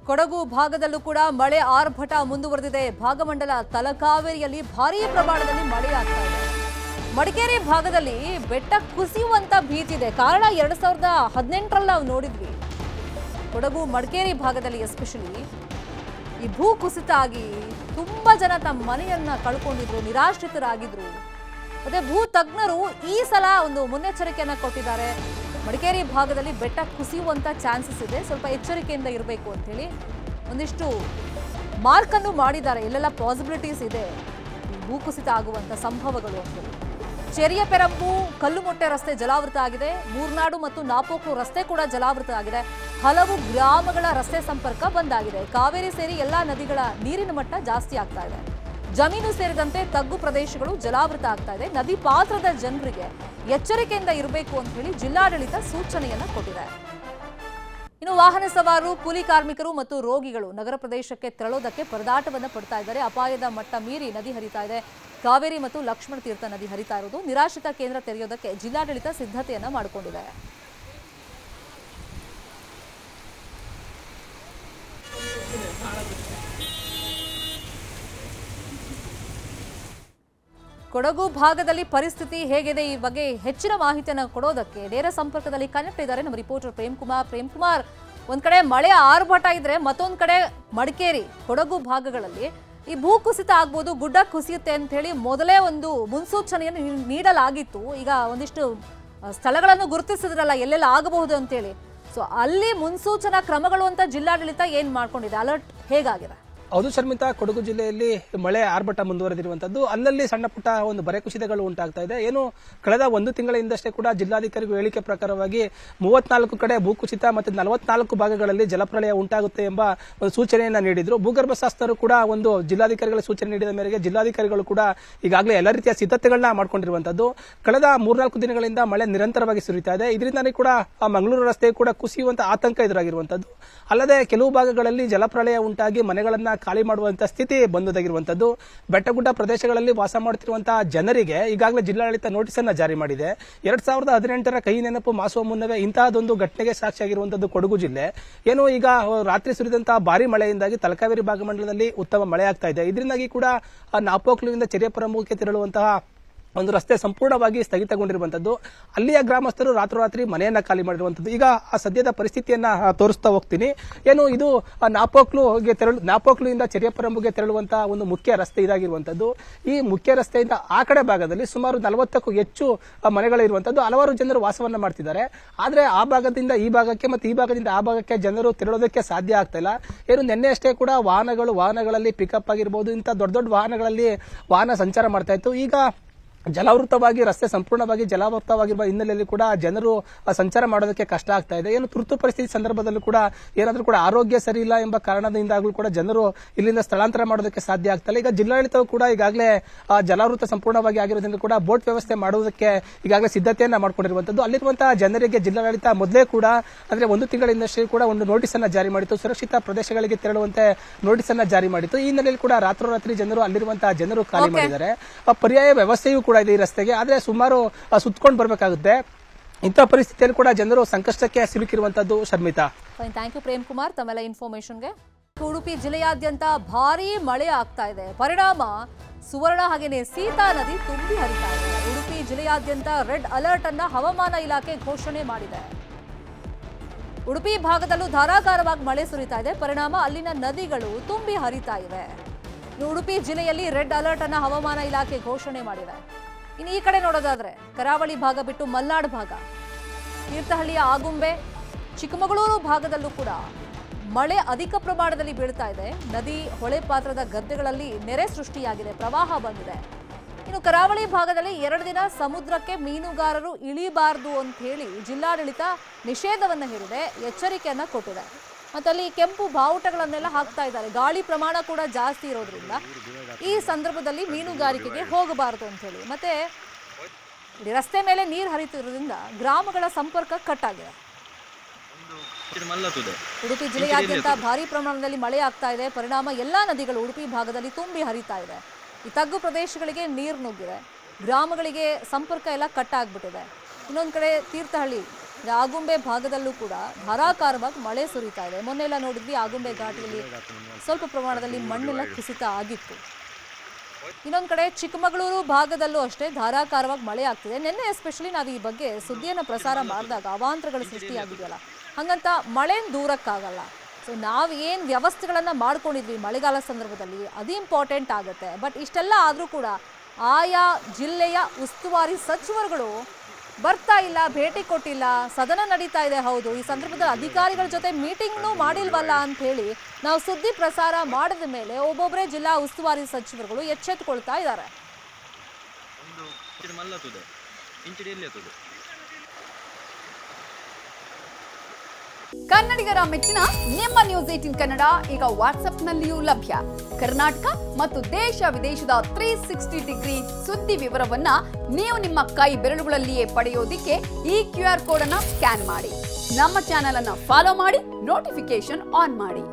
ಕೊಡಗು ಭಾಗದಲ್ಲೂ ಕೂಡ ಮಳೆ ಆರ್ಭಟ ಮುಂದುವರೆದಿದೆ ಭಾಗಮಂಡಲ ತಲಕಾವೇರಿಯಲ್ಲಿ ಭಾರೀ ಪ್ರಮಾಣದಲ್ಲಿ ಮಳೆಯಾಗ್ತಾ ಇದೆ ಮಡಿಕೇರಿ ಭಾಗದಲ್ಲಿ ಬೆಟ್ಟ ಕುಸಿಯುವಂತ ಭೀತಿ ಇದೆ ಕಾರಣ ಎರಡ್ ಸಾವಿರದ ಹದಿನೆಂಟರಲ್ಲಿ ನಾವು ನೋಡಿದ್ವಿ ಕೊಡಗು ಮಡಿಕೇರಿ ಭಾಗದಲ್ಲಿ ಎಸ್ಪೆಷಲಿ ಈ ಭೂ ಕುಸಿತ ಆಗಿ ತುಂಬಾ ಜನ ತಮ್ಮ ಮನೆಯನ್ನ ಕಳ್ಕೊಂಡಿದ್ರು ನಿರಾಶ್ರಿತರಾಗಿದ್ರು ಮತ್ತೆ ಭೂ ತಜ್ಞರು ಈ ಸಲ ಒಂದು ಮುನ್ನೆಚ್ಚರಿಕೆಯನ್ನ ಕೊಟ್ಟಿದ್ದಾರೆ ಮಡಿಕೇರಿ ಭಾಗದಲ್ಲಿ ಬೆಟ್ಟ ಕುಸಿಯುವಂತ ಚಾನ್ಸಸ್ ಇದೆ ಸ್ವಲ್ಪ ಎಚ್ಚರಿಕೆಯಿಂದ ಇರಬೇಕು ಅಂತೇಳಿ ಒಂದಿಷ್ಟು ಮಾರ್ಕ್ ಅನ್ನು ಮಾಡಿದ್ದಾರೆ ಎಲ್ಲೆಲ್ಲ ಪಾಸಿಬಿಲಿಟೀಸ್ ಇದೆ ಈ ಭೂಕುಸಿತ ಆಗುವಂತ ಸಂಭವಗಳು ಅಂತೇಳಿ ಚೆರಿಯ ಪೆರಂಬು ಕಲ್ಲುಮೊಟ್ಟೆ ರಸ್ತೆ ಜಲಾವೃತ ಆಗಿದೆ ಮೂರ್ನಾಡು ಮತ್ತು ನಾಪೋಕ್ಲು ರಸ್ತೆ ಕೂಡ ಜಲಾವೃತ ಆಗಿದೆ ಹಲವು ಗ್ರಾಮಗಳ ರಸ್ತೆ ಸಂಪರ್ಕ ಬಂದಾಗಿದೆ ಕಾವೇರಿ ಸೇರಿ ಎಲ್ಲಾ ನದಿಗಳ ನೀರಿನ ಮಟ್ಟ ಜಾಸ್ತಿ ಆಗ್ತಾ ಇದೆ ಜಮೀನು ಸೇರಿದಂತೆ ತಗ್ಗು ಪ್ರದೇಶಗಳು ಜಲಾವೃತ ಆಗ್ತಾ ಇದೆ ನದಿ ಪಾತ್ರದ ಜನರಿಗೆ ಎಚ್ಚರಿಕೆಯಿಂದ ಇರಬೇಕು ಅಂತ ಹೇಳಿ ಜಿಲ್ಲಾಡಳಿತ ಸೂಚನೆಯನ್ನ ಕೊಟ್ಟಿದೆ ಇನ್ನು ವಾಹನ ಸವಾರರು ಕೂಲಿ ಕಾರ್ಮಿಕರು ಮತ್ತು ರೋಗಿಗಳು ನಗರ ಪ್ರದೇಶಕ್ಕೆ ತೆರಳೋದಕ್ಕೆ ಪರದಾಟವನ್ನ ಪಡ್ತಾ ಇದ್ದಾರೆ ಅಪಾಯದ ಮಟ್ಟ ಮೀರಿ ನದಿ ಹರಿತಾ ಇದೆ ಕಾವೇರಿ ಮತ್ತು ಲಕ್ಷ್ಮಣ ತೀರ್ಥ ನದಿ ಹರಿತಾ ಇರೋದು ನಿರಾಶ್ರಿತ ಕೇಂದ್ರ ತೆರೆಯೋದಕ್ಕೆ ಜಿಲ್ಲಾಡಳಿತ ಸಿದ್ಧತೆಯನ್ನ ಮಾಡಿಕೊಂಡಿದೆ ಕೊಡಗು ಭಾಗದಲ್ಲಿ ಪರಿಸ್ಥಿತಿ ಹೇಗಿದೆ ಈ ಬಗ್ಗೆ ಹೆಚ್ಚಿನ ಮಾಹಿತಿಯನ್ನು ಕೊಡೋದಕ್ಕೆ ನೇರ ಸಂಪರ್ಕದಲ್ಲಿ ಕನೆಕ್ಟ್ ಇದ್ದಾರೆ ನಮ್ಮ ರಿಪೋರ್ಟರ್ ಪ್ರೇಮ್ ಕುಮಾರ್ ಪ್ರೇಮ್ ಕುಮಾರ್ ಒಂದ್ ಕಡೆ ಮಳೆ ಆರ್ಭಟ ಇದ್ರೆ ಮತ್ತೊಂದ್ ಕಡೆ ಮಡಿಕೇರಿ ಕೊಡಗು ಭಾಗಗಳಲ್ಲಿ ಈ ಭೂ ಕುಸಿತ ಆಗ್ಬೋದು ಗುಡ್ಡ ಕುಸಿಯುತ್ತೆ ಅಂತ ಹೇಳಿ ಮೊದಲೇ ಒಂದು ಮುನ್ಸೂಚನೆಯನ್ನು ನೀ- ನೀಡಲಾಗಿತ್ತು ಈಗ ಒಂದಿಷ್ಟು ಆ, ಸ್ಥಳಗಳನ್ನು ಗುರುತಿಸಿದ್ರಲ್ಲ ಎಲ್ಲೆಲ್ಲ ಆಗಬಹುದು ಅಂತೇಳಿ ಸೊ ಅಲ್ಲಿ ಮುನ್ಸೂಚನಾ ಕ್ರಮಗಳು ಅಂತ ಜಿಲ್ಲಾಡಳಿತ ಏನ್ ಮಾಡ್ಕೊಂಡಿದೆ ಅಲರ್ಟ್ ಹೇಗಾಗಿದೆ ಹೌದು ಶರ್ಮಿತಾ ಕೊಡಗು ಜಿಲ್ಲೆಯಲ್ಲಿ ಮಳೆ ಆರ್ಭಟ ಮುಂದುವರೆದಿರುವಂತದ್ದು ಅಲ್ಲಲ್ಲಿ ಸಣ್ಣ ಪುಟ್ಟ ಒಂದು ಬರೆ ಕುಸಿತಗಳು ಉಂಟಾಗ್ತಾ ಇದೆ ಏನು ಕಳೆದ ಒಂದು ತಿಂಗಳಿಂದಷ್ಟೇ ಕೂಡ ಜಿಲ್ಲಾಧಿಕಾರಿಗಳು ಹೇಳಿಕೆ ಪ್ರಕಾರವಾಗಿ ಮೂವತ್ನಾಲ್ಕು ಕಡೆ ಭೂಕುಸಿತ ಮತ್ತು ನಲವತ್ನಾಲ್ಕು ಭಾಗಗಳಲ್ಲಿ ಜಲಪ್ರಳಯ ಉಂಟಾಗುತ್ತೆ ಎಂಬ ಒಂದು ಸೂಚನೆಯನ್ನ ನೀಡಿದ್ರು ಭೂಗರ್ಭ ಶಾಸ್ತ್ರರು ಕೂಡ ಒಂದು ಜಿಲ್ಲಾಧಿಕಾರಿಗಳ ಸೂಚನೆ ನೀಡಿದ ಮೇರೆಗೆ ಜಿಲ್ಲಾಧಿಕಾರಿಗಳು ಕೂಡ ಈಗಾಗಲೇ ಎಲ್ಲ ರೀತಿಯ ಸಿದ್ಧತೆಗಳನ್ನ ಮಾಡ್ಕೊಂಡಿರುವಂತದ್ದು ಕಳೆದ ಮೂರ್ನಾಲ್ಕು ದಿನಗಳಿಂದ ಮಳೆ ನಿರಂತರವಾಗಿ ಸುರಿತಾ ಇದೆ ಇದರಿಂದಾನೇ ಕೂಡ ಆ ಮಂಗಳೂರು ರಸ್ತೆ ಕೂಡ ಕುಸಿಯುವಂತ ಆತಂಕ ಎದುರಾಗಿರುವಂತದ್ದು ಅಲ್ಲದೆ ಕೆಲವು ಭಾಗಗಳಲ್ಲಿ ಜಲಪ್ರಳಯ ಉಂಟಾಗಿ ಮನೆಗಳನ್ನ ಖಾಲಿ ಮಾಡುವಂತ ಸ್ಥಿತಿ ಬಂದೊದಗಿರುವಂತದ್ದು ಬೆಟ್ಟಗುಡ್ಡ ಪ್ರದೇಶಗಳಲ್ಲಿ ವಾಸ ಮಾಡುತ್ತಿರುವಂತಹ ಜನರಿಗೆ ಈಗಾಗಲೇ ಜಿಲ್ಲಾಡಳಿತ ನೋಟಿಸ್ ಅನ್ನ ಜಾರಿ ಮಾಡಿದೆ ಎರಡ್ ಸಾವಿರದ ಹದಿನೆಂಟರ ಕೈ ನೆನಪು ಮಾಸುವ ಮುನ್ನವೇ ಇಂತಹದೊಂದು ಘಟನೆಗೆ ಸಾಕ್ಷಿಯಾಗಿರುವಂತದ್ದು ಕೊಡಗು ಜಿಲ್ಲೆ ಏನು ಈಗ ರಾತ್ರಿ ಸುರಿದಂತಹ ಭಾರಿ ಮಳೆಯಿಂದಾಗಿ ತಲಕಾವೇರಿ ಭಾಗಮಂಡಲದಲ್ಲಿ ಉತ್ತಮ ಮಳೆ ಆಗ್ತಾ ಇದೆ ಇದರಿಂದಾಗಿ ಕೂಡ ಆ ನಾಪೋಕ್ಲುವಿಂದ ಚೆರಿಯಪುರಮುಖಕ್ಕೆ ತೆರಳುವಂತಹ ಒಂದು ರಸ್ತೆ ಸಂಪೂರ್ಣವಾಗಿ ಸ್ಥಗಿತಗೊಂಡಿರುವಂತದ್ದು ಅಲ್ಲಿಯ ಗ್ರಾಮಸ್ಥರು ರಾತ್ರೋರಾತ್ರಿ ಮನೆಯನ್ನ ಖಾಲಿ ಮಾಡಿರುವಂತದ್ದು ಈಗ ಆ ಸದ್ಯದ ಪರಿಸ್ಥಿತಿಯನ್ನ ಆ, ತೋರಿಸ್ತಾ ಹೋಗ್ತೀನಿ ಏನು ಇದು ಆ, ನಾಪೋಕ್ಲುಗೆ ತೆರಳು ನಾಪೋಕ್ಲುವಿಂದ ಚೆರಿಯಪರಂಬುಗೆ ತೆರಳುವಂತಹ ಒಂದು ಮುಖ್ಯ ರಸ್ತೆ ಇದಾಗಿರುವಂತದ್ದು ಈ ಮುಖ್ಯ ರಸ್ತೆಯಿಂದ ಆ ಕಡೆ ಭಾಗದಲ್ಲಿ ಸುಮಾರು ನಲವತ್ತಕ್ಕೂ ಹೆಚ್ಚು ಆ, ಮನೆಗಳಿರುವಂತದ್ದು ಹಲವಾರು ಜನರು ವಾಸವನ್ನ ಮಾಡ್ತಿದ್ದಾರೆ ಆದ್ರೆ ಆ ಭಾಗದಿಂದ ಈ ಭಾಗಕ್ಕೆ ಮತ್ತು ಈ ಭಾಗದಿಂದ ಆ ಭಾಗಕ್ಕೆ ಜನರು ತೆರಳೋದಕ್ಕೆ ಸಾಧ್ಯ ಆಗ್ತಾ ಇಲ್ಲ ಏನು ನಿನ್ನೆ ಅಷ್ಟೇ ಕೂಡ ವಾಹನಗಳು ವಾಹನಗಳಲ್ಲಿ ಪಿಕಪ್ ಆಗಿರ್ಬೋದು ಇಂಥ ದೊಡ್ಡ ದೊಡ್ಡ ವಾಹನಗಳಲ್ಲಿ ವಾಹನ ಸಂಚಾರ ಮಾಡ್ತಾ ಇತ್ತು ಈಗ ಜಲಾವೃತವಾಗಿ ರಸ್ತೆ ಸಂಪೂರ್ಣವಾಗಿ ಜಲಾವೃತವಾಗಿರುವ ಹಿನ್ನೆಲೆಯಲ್ಲಿ ಕೂಡ ಜನರು ಆ, ಸಂಚಾರ ಮಾಡೋದಕ್ಕೆ ಕಷ್ಟ ಆಗ್ತಾ ಇದೆ ಏನು ತುರ್ತು ಪರಿಸ್ಥಿತಿ ಸಂದರ್ಭದಲ್ಲೂ ಕೂಡ ಏನಾದ್ರೂ ಕೂಡ ಆರೋಗ್ಯ ಸರಿ ಇಲ್ಲ ಎಂಬ ಕಾರಣದಿಂದಾಗಲೂ ಕೂಡ ಜನರು ಇಲ್ಲಿಂದ ಸ್ಥಳಾಂತರ ಮಾಡೋದಕ್ಕೆ ಸಾಧ್ಯ ಆಗ್ತಾ ಇಲ್ಲ ಈಗ ಜಿಲ್ಲಾಡಳಿತವು ಕೂಡ ಈಗಾಗಲೇ ಆ, ಜಲಾವೃತ ಸಂಪೂರ್ಣವಾಗಿ ಆಗಿರೋದ್ರಿಂದ ಕೂಡ ಬೋಟ್ ವ್ಯವಸ್ಥೆ ಮಾಡುವುದಕ್ಕೆ ಈಗಾಗಲೇ ಸಿದ್ಧತೆಯನ್ನ ಮಾಡ್ಕೊಂಡಿರುವಂತದ್ದು ಅಲ್ಲಿರುವಂತಹ ಜನರಿಗೆ ಜಿಲ್ಲಾಡಳಿತ ಮೊದಲೇ ಕೂಡ ಅಂದ್ರೆ ಒಂದು ತಿಂಗಳಿಂದಷ್ಟೇ ಕೂಡ ಒಂದು ನೋಟಿಸ್ ಅನ್ನ ಜಾರಿ ಮಾಡಿತ್ತು ಸುರಕ್ಷಿತ ಪ್ರದೇಶಗಳಿಗೆ ತೆರಳುವಂತೆ ನೋಟಿಸ್ ಅನ್ನ ಜಾರಿ ಮಾಡಿತ್ತು ಈ ಹಿನ್ನೆಲೆಯಲ್ಲಿ ಕೂಡ ರಾತ್ರೋರಾತ್ರಿ ಜನರು ಅಲ್ಲಿರುವಂತಹ ಜನರು ಖಾಲಿ Okay. ಮಾಡಿದ್ದಾರೆ ಆ, ಪರ್ಯಾಯ ವ್ಯವಸ್ಥೆಯೂ ಕೂಡ ಇದೆ ಈ ರಸ್ತೆಗೆ ಆದ್ರೆ ಸುಮಾರು ಆ, ಸುತ್ಕೊಂಡು ಬರಬೇಕಾಗುತ್ತೆ ಇಂಥ ಪರಿಸ್ಥಿತಿಯಲ್ಲಿ ಕೂಡ ಜನರು ಸಂಕಷ್ಟಕ್ಕೆ ಸಿಲುಕಿರುವಂತದ್ದು Sharmitha fine thank you Prem Kumar ತಮ್ಮೆಲ್ಲ ಇನ್ಫಾರ್ಮೇಶನ್ಗೆ ಉಡುಪಿ ಜಿಲ್ಲೆಯಾದ್ಯಂತ ಭಾರೀ ಮಳೆ ಆಗ್ತಾ ಇದೆ ಪರಿಣಾಮ ಸುವರ್ಣ ಹಾಗೇನೆ ಸೀತಾ ನದಿ ತುಂಬಿ ಹರಿತಾ ಇದೆ ಉಡುಪಿ ಜಿಲ್ಲೆಯಾದ್ಯಂತ ರೆಡ್ ಅಲರ್ಟ್ ಅನ್ನ ಹವಾಮಾನ ಇಲಾಖೆ ಘೋಷಣೆ ಮಾಡಿದೆ ಉಡುಪಿ ಭಾಗದಲ್ಲೂ ಧಾರಾಕಾರವಾಗಿ ಮಳೆ ಸುರಿತಾ ಇದೆ ಪರಿಣಾಮ ಅಲ್ಲಿನ ನದಿಗಳು ತುಂಬಿ ಹರಿತಾ ಇವೆ ಇನ್ನು ಉಡುಪಿ ಜಿಲ್ಲೆಯಲ್ಲಿ ರೆಡ್ ಅಲರ್ಟ್ ಅನ್ನ ಹವಾಮಾನ ಇಲಾಖೆ ಘೋಷಣೆ ಮಾಡಿದೆ ಇನ್ನು ಈ ಕಡೆ ನೋಡೋದಾದ್ರೆ ಕರಾವಳಿ ಭಾಗ ಬಿಟ್ಟು ಮಲ್ನಾಡ್ ಭಾಗ ತೀರ್ಥಹಳ್ಳಿಯ ಆಗುಂಬೆ ಚಿಕ್ಕಮಗಳೂರು ಭಾಗದಲ್ಲೂ ಕೂಡ ಮಳೆ ಅಧಿಕ ಪ್ರಮಾಣದಲ್ಲಿ ಬೀಳ್ತಾ ಇದೆ ನದಿ ಹೊಳೆ ಪಾತ್ರದ ಗದ್ದೆಗಳಲ್ಲಿ ನೆರೆ ಸೃಷ್ಟಿಯಾಗಿದೆ ಪ್ರವಾಹ ಬಂದಿದೆ ಇನ್ನು ಕರಾವಳಿ ಭಾಗದಲ್ಲಿ ಎರಡು ದಿನ ಸಮುದ್ರಕ್ಕೆ ಮೀನುಗಾರರು ಇಳಿಬಾರದು ಅಂತ ಹೇಳಿ ಜಿಲ್ಲಾಡಳಿತ ನಿಷೇಧವನ್ನು ಹೇರಿದೆ ಎಚ್ಚರಿಕೆಯನ್ನ ಕೊಟ್ಟಿದೆ ಮತ್ತೆ ಅಲ್ಲಿ ಕೆಂಪು ಬಾವುಟಗಳನ್ನೆಲ್ಲ ಹಾಕ್ತಾ ಇದ್ದಾರೆ ಗಾಳಿ ಪ್ರಮಾಣ ಕೂಡ ಜಾಸ್ತಿ ಇರೋದ್ರಿಂದ ಈ ಸಂದರ್ಭದಲ್ಲಿ ಮೀನುಗಾರಿಕೆಗೆ ಹೋಗಬಾರದು ಅಂತ ಹೇಳಿ ಮತ್ತೆ ಇಡೀ ರಸ್ತೆ ಮೇಲೆ ನೀರು ಹರಿತಿರೋದ್ರಿಂದ ಗ್ರಾಮಗಳ ಸಂಪರ್ಕ ಕಟ್ ಆಗಿದೆ ಉಡುಪಿ ಜಿಲ್ಲೆಯಾದ್ಯಂತ ಭಾರಿ ಪ್ರಮಾಣದಲ್ಲಿ ಮಳೆ ಆಗ್ತಾ ಇದೆ ಪರಿಣಾಮ ಎಲ್ಲಾ ನದಿಗಳು ಉಡುಪಿ ಭಾಗದಲ್ಲಿ ತುಂಬಿ ಹರಿತಾ ಇದೆ ಈ ತಗ್ಗು ಪ್ರದೇಶಗಳಿಗೆ ನೀರು ನುಗ್ಗಿದೆ ಗ್ರಾಮಗಳಿಗೆ ಸಂಪರ್ಕ ಎಲ್ಲ ಕಟ್ ಆಗ್ಬಿಟ್ಟಿದೆ ಇನ್ನೊಂದು ಕಡೆ ತೀರ್ಥಹಳ್ಳಿ ಇಲ್ಲಿ ಆಗುಂಬೆ ಭಾಗದಲ್ಲೂ ಕೂಡ ಧಾರಾಕಾರವಾಗಿ ಮಳೆ ಸುರಿತಾ ಇದೆ ಮೊನ್ನೆ ಎಲ್ಲ ನೋಡಿದ್ವಿ ಆಗುಂಬೆ ಘಾಟಿಯಲ್ಲಿ ಸ್ವಲ್ಪ ಪ್ರಮಾಣದಲ್ಲಿ ಮಣ್ಣೆಲ್ಲ ಕುಸಿತ ಆಗಿತ್ತು ಇನ್ನೊಂದು ಕಡೆ ಚಿಕ್ಕಮಗಳೂರು ಭಾಗದಲ್ಲೂ ಅಷ್ಟೇ ಧಾರಾಕಾರವಾಗಿ ಮಳೆ ಆಗ್ತಿದೆ ನಿನ್ನೆ ಎಸ್ಪೆಷಲಿ ನಾವು ಈ ಬಗ್ಗೆ ಸುದ್ದಿಯನ್ನು ಪ್ರಸಾರ ಮಾಡಿದಾಗ ಅವಾಂತರಗಳು ಸೃಷ್ಟಿಯಾಗಿದೆಯಲ್ಲ ಹಾಗಂತ ಮಳೆನ್ ದೂರಕ್ಕಾಗಲ್ಲ ಸೊ ನಾವು ಏನು ವ್ಯವಸ್ಥೆಗಳನ್ನು ಮಾಡ್ಕೊಂಡಿದ್ವಿ ಮಳೆಗಾಲ ಸಂದರ್ಭದಲ್ಲಿ ಅದು ಇಂಪಾರ್ಟೆಂಟ್ ಆಗುತ್ತೆ ಬಟ್ ಇಷ್ಟೆಲ್ಲ ಆದರೂ ಕೂಡ ಆಯಾ ಜಿಲ್ಲೆಯ ಉಸ್ತುವಾರಿ ಸಚಿವರುಗಳು ಬರ್ತಾ ಇಲ್ಲ ಭೇಟಿ ಕೊಟ್ಟಿಲ್ಲ ಸದನ ನಡೀತಾ ಇದೆ ಹೌದು ಈ ಸಂದರ್ಭದಲ್ಲಿ ಅಧಿಕಾರಿಗಳ ಜೊತೆ ಮೀಟಿಂಗ್ನೂ ಮಾಡಿಲ್ವಲ್ಲ ಅಂತ ಹೇಳಿ ನಾವು ಸುದ್ದಿ ಪ್ರಸಾರ ಮಾಡಿದ ಮೇಲೆ ಒಬ್ಬೊಬ್ಬರೇ ಜಿಲ್ಲಾ ಉಸ್ತುವಾರಿ ಸಚಿವರುಗಳು ಎಚ್ಚೆತ್ತುಕೊಳ್ತಾ ಇದ್ದಾರೆ ಒಂದು ಇಂಚಿಡಿ ಮಲ್ಲತ್ತುದು ಇಂಚಿಡಿ ಎಲ್ಲಿ ಎತ್ತುದು ಕನ್ನಡಿಗರ ಮೆಚ್ಚಿನ ನಿಮ್ಮ ನ್ಯೂಸ್ ಏಟಿನ್ ಕನ್ನಡ ಈಗ ವಾಟ್ಸ್ಆಪ್ನಲ್ಲಿಯೂ ಲಭ್ಯ ಕರ್ನಾಟಕ ಮತ್ತು ದೇಶ ವಿದೇಶದ ತ್ರೀ ಸಿಕ್ಸ್ಟಿ ಡಿಗ್ರಿ ಸುದ್ದಿ ವಿವರವನ್ನ ನೀವು ನಿಮ್ಮ ಕೈ ಬೆರಳುಗಳಲ್ಲಿಯೇ ಪಡೆಯೋದಿಕ್ಕೆ ಈ ಕ್ಯೂ ಆರ್ ಕೋಡ್ ಅನ್ನ ಸ್ಕ್ಯಾನ್ ಮಾಡಿ ನಮ್ಮ ಚಾನೆಲ್ ಅನ್ನ ಫಾಲೋ ಮಾಡಿ ನೋಟಿಫಿಕೇಶನ್ ಆನ್ ಮಾಡಿ